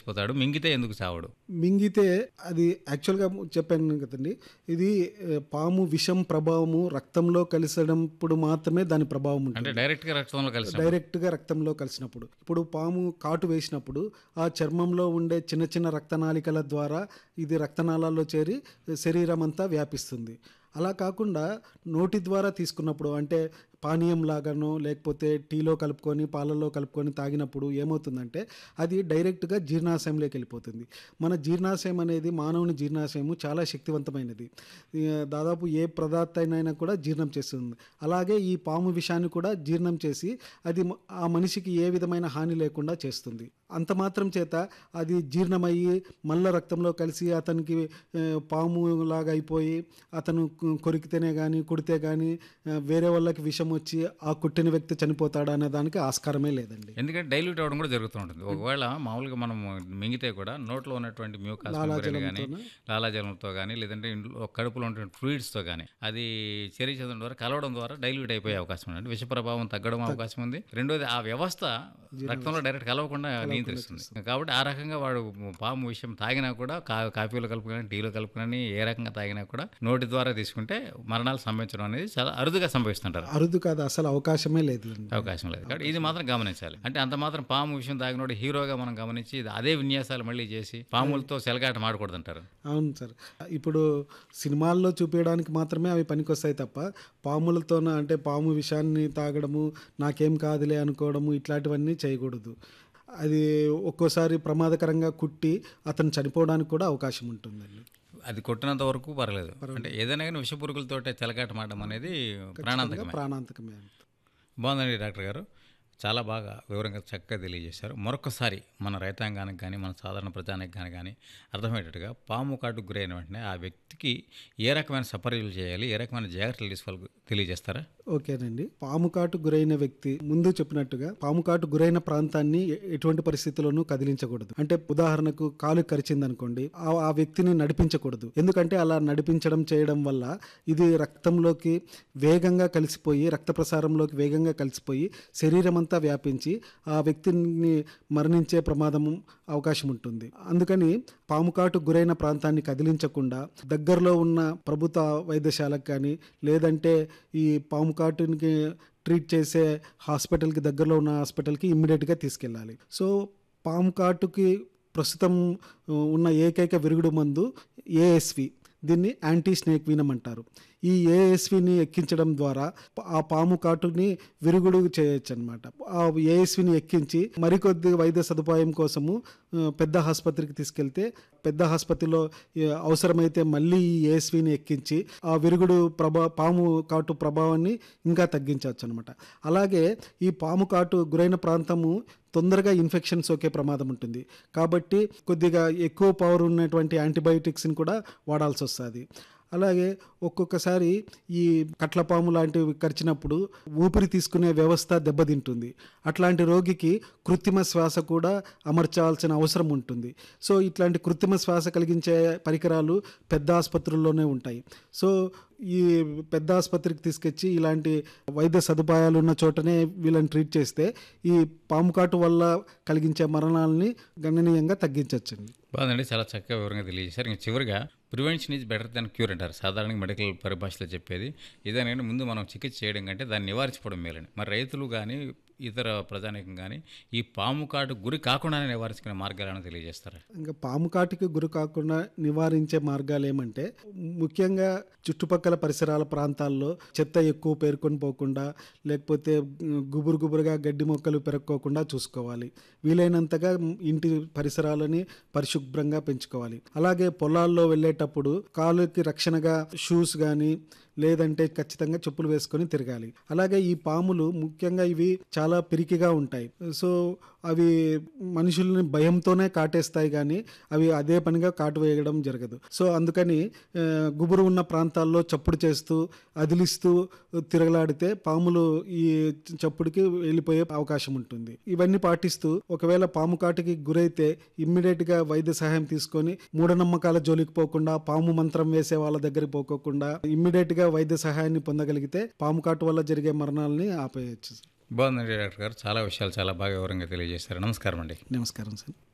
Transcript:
చచ్చిపోతాడు మింగితే ఎందుకు చావడు మింగితే అది యాక్చువల్గా చెప్పాను కదండి ఇది ఏ, పాము విషం ప్రభావము రక్తంలో కలిసినప్పుడు మాత్రమే దాని ప్రభావం ఉంటుంది అంటే డైరెక్ట్గా రక్తంలో కలిసి డైరెక్ట్గా రక్తంలో కలిసినప్పుడు ఇప్పుడు పాము కాటు వేసినప్పుడు ఆ చర్మంలో ఉండే చిన్న చిన్న రక్తనాళికల ద్వారా ఇది రక్తనాళాల్లో చేరి శరీరం అంతా వ్యాపిస్తుంది అలా కాకుండా నోటి ద్వారా తీసుకున్నప్పుడు అంటే పానీయం లాగానో లేకపోతే టీలో కలుపుకొని పాలల్లో కలుపుకొని తాగినప్పుడు ఏమవుతుందంటే అది డైరెక్ట్గా జీర్ణాశయంలోకి వెళ్ళిపోతుంది మన జీర్ణాశయం అనేది మానవుని జీర్ణాశయము చాలా శక్తివంతమైనది ఈ, దాదాపు ఏ పదార్థాన్నైనా కూడా జీర్ణం చేస్తుంది అలాగే ఈ పాము విషాన్ని కూడా జీర్ణం చేసి అది మ- ఆ మనిషికి ఏ విధమైన హాని లేకుండా చేస్తుంది అంత మాత్రం చేత అది జీర్ణమయ్యి మల్ల రక్తంలో కలిసి అతనికి ఆ, పాము లాగా అయిపోయి అతను కు- కొరికితేనే కానీ కుడితే కానీ వేరే వాళ్ళకి విషం వచ్చి ఆ కుట్టిన వ్యక్తి చనిపోతాడు అనే దానికి ఆస్కారమే లేదండి ఎందుకంటే డైల్యూట్ అవ్వడం కూడా జరుగుతూ ఉంటుంది ఒకవేళ మామూలుగా మనం మింగితే కూడా నోట్లో ఉన్నటువంటి మ్యూకాస్ మెంబ్రేన్ కానీ లాలాజలంతో కానీ లేదంటే ఇంట్లో కడుపులో ఉన్నటువంటి ఫ్లూయిడ్స్తో కానీ అది చర్య చెందడం ద్వారా కలవడం ద్వారా డైల్యూట్ అయిపోయే అవకాశం ఉంది అంటే విష ప్రభావం తగ్గడం అవకాశం ఉంది రెండోది ఆ వ్యవస్థ రక్తంలో డైరెక్ట్ కలవకుండా నియంత్రిస్తుంది కాబట్టి ఆ రకంగా వాడు పాము విషయం తాగినా కూడా కా కాఫీలో కలుపుకొని టీలో కలుపుకొని ఏ రకంగా తాగినా కూడా నోటి ద్వారా తీసుకుంటే మరణాలు సంభవించడం అనేది చాలా అరుదుగా సంభవిస్తుంటారు అరుదు కాదు అసలు అవకాశమే లేదండి అవకాశం లేదు కాబట్టి ఇది మాత్రం గమనించాలి అంటే అంత మాత్రం పాము విషయం తాగినోడు హీరోగా మనం గమనించి ఇది అదే విన్యాసాలు మళ్ళీ చేసి పాములతో సెలగాట మాడకూడదంటారు అవును సార్ ఇప్పుడు సినిమాల్లో చూపించడానికి మాత్రమే అవి పనికొస్తాయి తప్ప పాములతోన అంటే పాము విషాన్ని తాగడము నాకేం కాదులే అనుకోవడము ఇట్లాంటివన్నీ చేయకూడదు అది ఒక్కోసారి ప్రమాదకరంగా కుట్టి అతను చనిపోవడానికి కూడా అవకాశం ఉంటుందండి అది కొట్టినంత వరకు పర్లేదు అంటే ఏదైనా కానీ విషపురుగులతో చెలగాట మాడడం అనేది ప్రాణాంతకమే ప్రాణాంతకమే బాగుందండి డాక్టర్ గారు చాలా బాగా వివరంగా చక్కగా తెలియజేశారు మరొకసారి మన రైతాంగానికి కానీ మన సాధారణ ప్రజానికి కానీ కానీ అర్థమయ్యేటట్టుగా పాము కాటుకు గురైన వెంటనే ఆ వ్యక్తికి ఏ రకమైన సపర్యలు చేయాలి ఏ రకమైన జాగ్రత్తలు తీసుకోవాలి తెలియజేస్తారా ఓకేనండి పాము కాటు గురైన వ్యక్తి ముందు చెప్పినట్టుగా పాము కాటు గురైన ప్రాంతాన్ని ఎ- ఎటువంటి పరిస్థితుల్లోనూ కదిలించకూడదు అంటే ఉదాహరణకు కాలు కరిచింది అనుకోండి ఆ ఆ వ్యక్తిని నడిపించకూడదు ఎందుకంటే అలా నడిపించడం చేయడం వల్ల ఇది రక్తంలోకి వేగంగా కలిసిపోయి రక్త ప్రసారంలోకి వేగంగా కలిసిపోయి శరీరం అంతా వ్యాపించి ఆ వ్యక్తిని మరణించే ప్రమాదం అవకాశం ఉంటుంది అందుకని పాము కాటు గురైన ప్రాంతాన్ని కదిలించకుండా దగ్గరలో ఉన్న ప్రభుత్వ వైద్యశాలకు కానీ లేదంటే ఈ పాము కాటునికి ట్రీట్ చేసే హాస్పిటల్కి దగ్గరలో ఉన్న హాస్పిటల్కి ఇమ్మీడియట్గా తీసుకెళ్ళాలి సో పాము కాటుకి ప్రస్తుతం ఆ, ఉన్న ఏకైక విరుగుడు మందు ఏఎస్వి దీన్ని యాంటీ స్నేక్ వీనం అంటారు ఈ ఏఎస్విని ఎక్కించడం ద్వారా ప- ఆ పాము కాటుని విరుగుడు చేయొచ్చు అనమాట ఆ ఏఎస్విని ఎక్కించి మరికొద్ది వైద్య సదుపాయం కోసము ఆ, పెద్ద ఆసుపత్రికి తీసుకెళ్తే పెద్ద ఆసుపత్రిలో ఈ, అవసరమైతే మళ్ళీ ఈ ఏఎస్విని ఎక్కించి ఆ విరుగుడు ప్రభా పాము కాటు ప్రభావాన్ని ఇంకా తగ్గించవచ్చు అనమాట అలాగే ఈ పాము కాటు గురైన ప్రాంతము తొందరగా ఇన్ఫెక్షన్ సోకే ప్రమాదం ఉంటుంది కాబట్టి కొద్దిగా ఎక్కువ పవర్ ఉన్నటువంటి యాంటీబయోటిక్స్ని కూడా వాడాల్సి వస్తుంది అలాగే ఒక్కొక్కసారి ఈ కట్లపాము లాంటివి కరిచినప్పుడు ఊపిరి తీసుకునే వ్యవస్థ దెబ్బతింటుంది అట్లాంటి రోగికి కృత్రిమ శ్వాస కూడా అమర్చాల్సిన అవసరం ఉంటుంది సో ఇట్లాంటి కృత్రిమ శ్వాస కలిగించే పరికరాలు పెద్ద ఆసుపత్రుల్లోనే ఉంటాయి సో ఈ పెద్ద ఆసుపత్రికి తీసుకొచ్చి ఇలాంటి వైద్య సదుపాయాలు ఉన్న చోటనే వీళ్ళని ట్రీట్ చేస్తే ఈ పాము కాటు వల్ల కలిగించే మరణాలని గణనీయంగా తగ్గించవచ్చండి బాగుందండి చాలా చక్కగా వివరంగా తెలియజేశారు ఇంకా చివరిగా prevention is better than cure అంటారు సాధారణంగా మెడికల్ పరిభాషలో చెప్పేది ఇదేనంటే ముందు మనం చికిత్స చేయడం కంటే దాన్ని నివారించుకోవడం మేలని మరి రైతులు కానీ ఇతర ప్రజానికం కానీ ఈ పాము కాటు గురి కాకుండానే నివారించుకునే మార్గాలను తెలియజేస్తారా ఇంకా పాము కాటికి గురి కాకుండా నివారించే మార్గాలు ఏమంటే ముఖ్యంగా చుట్టుపక్కల పరిసరాల ప్రాంతాల్లో చెత్త ఎక్కువ పేర్కొని పోకుండా లేకపోతే గుబురు గుబురుగా గడ్డి మొక్కలు పెరక్కోకుండా చూసుకోవాలి వీలైనంతగా ఇంటి పరిసరాలని పరిశుభ్రంగా పెంచుకోవాలి అలాగే పొలాల్లో వెళ్ళేటప్పుడు కాలుకి రక్షణగా షూస్ కానీ లేదంటే ఖచ్చితంగా చెప్పులు వేసుకొని తిరగాలి అలాగే ఈ పాములు ముఖ్యంగా ఇవి చాలా పిరికిగా ఉంటాయి సో అవి మనుషుల్ని భయంతోనే కాటేస్తాయి కానీ అవి అదే పనిగా కాటు వేయడం జరగదు సో అందుకని ఆ, గుబురు ఉన్న ప్రాంతాల్లో చప్పుడు చేస్తూ అదిలిస్తూ తిరగలాడితే పాములు ఈ చప్పుడుకి వెళ్ళిపోయే అవకాశం ఉంటుంది ఇవన్నీ పాటిస్తూ ఒకవేళ పాము కాటుకి గురైతే ఇమ్మీడియట్ గా వైద్య సహాయం తీసుకొని మూఢనమ్మకాల జోలికి పోకుండా పాము మంత్రం వేసే వాళ్ళ దగ్గరికి పోకోకుండా ఇమ్మీడియట్ గా వైద్య సహాయాన్ని పొందగలిగితే పాము కాటు వల్ల జరిగే మరణాలని ఆపేయచ్చు బాగుందండి డాక్టర్ గారు చాలా విషయాలు చాలా బాగా వివరంగా తెలియజేశారు నమస్కారం అండి నమస్కారం సార్